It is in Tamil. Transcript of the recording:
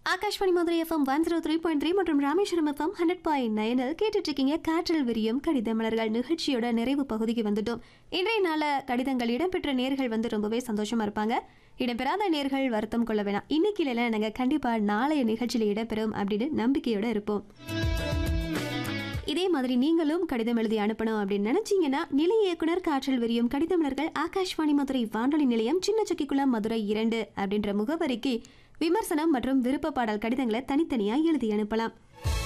Akashvani Madurai FM one zero three point three மற்றும் ராமேஸ்வரம் எஃப்எம் ஹண்ட்ரட் பாயிண்ட் நைனில் கேட்டுட்டு இருக்கீங்க காற்றில் விரியும் கடித மலர்கள் நிகழ்ச்சியோட நிறைவு பகுதிக்கு வந்துட்டோம் இன்றைய நாள கடிதங்கள் இடம்பெற்ற நேர்கள் வந்து ரொம்பவே சந்தோஷமா இருப்பாங்க இடம்பெறாத நேர்கள் வருத்தம் கொள்ள வேணாம் இன்னைக்கு இல்லைன்னா நாங்கள் கண்டிப்பாக நாளைய நிகழ்ச்சியில் இடம்பெறும் அப்படின்னு நம்பிக்கையோட இருப்போம் இதே மாதிரி நீங்களும் கடிதம் எழுதி அனுப்பணும் அப்படின்னு நினைச்சீங்கன்னா நிலைய இயக்குனர் காற்றில் விரியும் கடிதமலர்கள் ஆகாஷ்வாணி மதுரை வானொலி நிலையம் சின்ன சொக்கிக்குளம் மதுரை இரண்டு அப்படின்ற முகவரிக்கு விமர்சனம் மற்றும் விருப்ப பாடல் கடிதங்களை தனித்தனியாக எழுதி அனுப்பலாம்